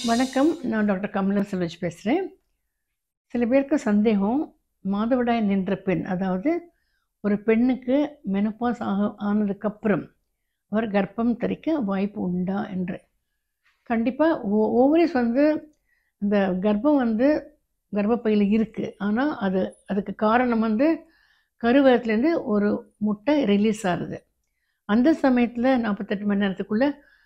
வணக்கம் நான் டாக்டர் கமலா செல்வஜ் பேசுகிறேன் சில பேருக்கு சந்தேகம் மாதவிடாய் நின்ற பெண் அதாவது ஒரு பெண்ணுக்கு மெனப்பாஸ் ஆக ஆனதுக்கப்புறம் அவர் கர்ப்பம் தரிக்க வாய்ப்பு உண்டா என்று கண்டிப்பாக ஓ ஓவரிஸ் வந்து இந்த கர்ப்பம் வந்து கர்ப்பப்பையில் இருக்குது ஆனால் அது அதுக்கு காரணம் வந்து கருவகத்துலேருந்து ஒரு முட்டை ரிலீஸ் ஆகுது அந்த சமயத்தில் நாற்பத்தெட்டு மணி நேரத்துக்குள்ளே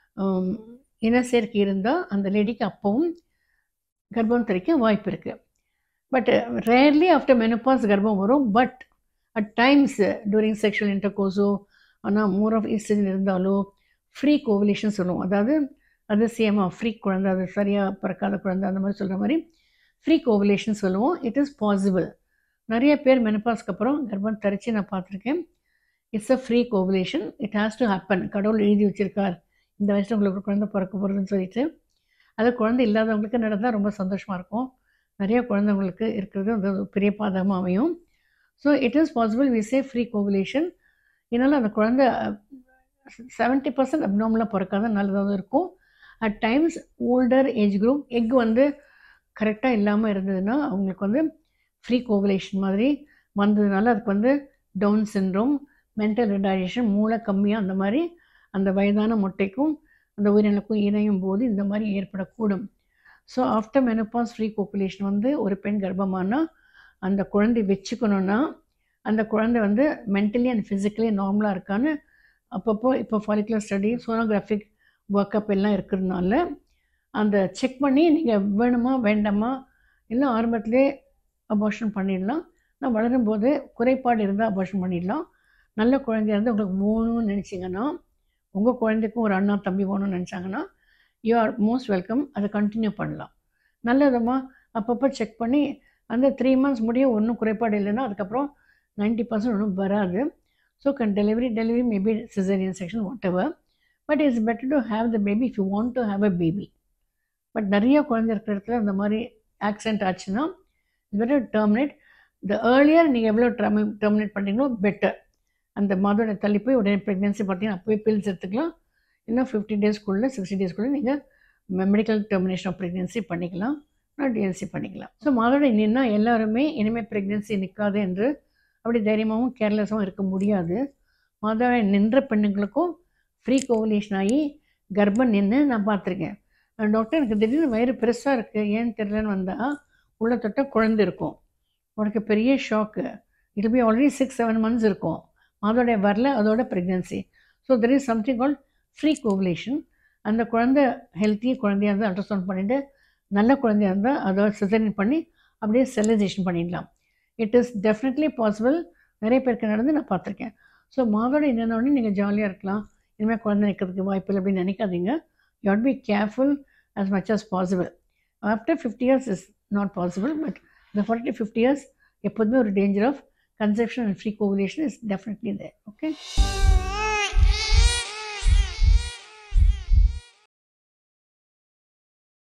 இனச்சேர்க்கை இருந்தால் அந்த லேடிக்கு அப்பவும் கர்ப்பம் தரிக்க வாய்ப்பு இருக்குது பட் ரேர்லி ஆஃப்டர் மெனப்பாஸ் கர்ப்பம் வரும் but at times during sexual இன்டர்கோர்ஸோ ஆனால் மோர் ஆஃப் ஈஸ்டஜன் இருந்தாலோ ஃப்ரீ கோவிலேஷன் சொல்லுவோம் அதாவது அதிசயமாக ஃப்ரீ குழந்தை அது சரியாக பிறக்காத குழந்தை அந்த மாதிரி சொல்கிற மாதிரி ஃப்ரீ கோவிலேஷன் சொல்லுவோம் இட் இஸ் பாசிபிள் நிறைய பேர் மெனப்பாஸ்க்கு அப்புறம் கர்ப்பம் தரித்து நான் பார்த்துருக்கேன் it's a free ovulation it has to happen கடவுள் எழுதி வச்சிருக்கார் இந்த வயசில் உங்களுக்கு ஒரு குழந்தை பிறக்க போகிறதுன்னு சொல்லிட்டு அது குழந்தை இல்லாதவங்களுக்கு நடந்தால் ரொம்ப சந்தோஷமாக இருக்கும் நிறைய குழந்தைங்களுக்கு இருக்கிறது அந்த ஒரு பெரிய பாதகமாக அமையும் so it is possible we say free ovulation இதனால் அந்த குழந்தை செவன்ட்டி பர்சன்ட் அப்னாமலாக பிறக்காத நல்லதாக இருக்கும் at times older age group egg வந்து கரெக்டாக இல்லாமல் இருந்ததுன்னா அவங்களுக்கு வந்து ஃப்ரீ கோவிலேஷன் மாதிரி வந்ததுனால அதுக்கு வந்து டவுன் சின்ரோம் மென்டல் ரிடாரேஷன் மூளை கம்மியாக அந்த மாதிரி அந்த வயதான முட்டைக்கும் அந்த உயிரினக்கும் இணையும் போது இந்த மாதிரி ஏற்படக்கூடும் so after menopause free coagulation வந்து ஒரு பெண் கர்ப்பமானால் அந்த குழந்தை வச்சுக்கணுன்னா அந்த குழந்தை வந்து மென்டலி அண்ட் ஃபிசிக்கலி நார்மலாக இருக்கான்னு அப்பப்போ இப்போ follicular study sonographic work up எல்லாம் இருக்கிறதுனால அந்த செக் பண்ணி நீங்கள் வேணுமா வேண்டாமா இல்லை ஆரம்பத்திலே அபார்ஷன் பண்ணிடலாம் நான் வளரும்போது குறைபாடு இருந்தால் அபார்ஷன் பண்ணிடலாம் நல்ல குழந்தையா இருந்தால் உங்களுக்கு வேணும்னு நினச்சிங்கன்னா உங்கள் குழந்தைக்கும் ஒரு அண்ணா தம்பி வேணும்னு நினச்சாங்கன்னா யூ ஆர் மோஸ்ட் வெல்கம் அதை கண்டினியூ பண்ணலாம் நல்லதமாக அப்பப்போ செக் பண்ணி அந்த த்ரீ மந்த்ஸ் முடிய ஒன்றும் குறைபாடு இல்லைன்னா அதுக்கப்புறம் நைன்ட்டி பர்சன்ட் ஒன்றும் வராது so can delivery delivery maybe caesarean section whatever but it's better to have the baby if you want to have a baby but நிறைய குழந்தை இருக்கிற இடத்துல அந்த மாதிரி ஆக்சிடென்ட் ஆச்சுன்னா it's better terminate the earlier நீங்கள் எவ்வளோ டெர்மி டெர்மினேட் பண்ணுறீங்களோ பெட்டர் அந்த மாதோட தள்ளி போய் உடனே ப்ரெக்னென்சி பார்த்தீங்கன்னா அப்போயே பில்ஸ் எடுத்துக்கலாம் இன்னும் ஃபிஃப்டி டேஸ்க்குள்ளே சிக்ஸ்டி டேஸ்க்குள்ளே நீங்கள் மெடிக்கல் டெர்மினேஷன் ஆஃப் ப்ரெக்னென்சி பண்ணிக்கலாம் நான் டிஎன்சி பண்ணிக்கலாம் ஸோ மாதோட நின்னா எல்லாருமே இனிமேல் ப்ரெக்னென்சி நிற்காது என்று அப்படி தைரியமாகவும் கேர்லெஸ்ஸாகவும் இருக்க முடியாது மாதோட நின்ற பெண்ணுங்களுக்கும் ஃப்ரீ கோவலேஷன் ஆகி கர்ப்பம் நின்று நான் பார்த்துருக்கேன் டாக்டர் எனக்கு திடீர்னு வயிறு பெருசாக இருக்குது ஏன்னு தெரியலன்னு வந்தால் உள்ள தொட்ட குழந்தை இருக்கும் உனக்கு பெரிய shock it be already six seven months இருக்கும் அதோடைய வரல அதோட pregnancy so there is something call free coagulation அந்த குழந்தை ஹெல்த்தி குழந்தையாக இருந்தால் அல்ட்ராசவுண்ட் பண்ணிவிட்டு நல்ல குழந்தையாக இருந்தால் அதோட சிசரின் பண்ணி அப்படியே செல்லரைசேஷன் பண்ணிடலாம் இட் இஸ் டெஃபினெட்லி பாசிபிள் நிறைய பேருக்கு நடந்து நான் பார்த்துருக்கேன் ஸோ மாதோட என்னென்னே நீங்கள் ஜாலியாக இருக்கலாம் இனிமேல் குழந்தை நிற்கிறதுக்கு வாய்ப்பு இல்லை அப்படின்னு நினைக்காதீங்க you had be careful as much as possible after fifty years is not possible but இந்த ஃபார்ட்டி ஃபிஃப்டி இயர்ஸ் எப்போதுமே ஒரு danger of conception and free coagulation is definitely there okay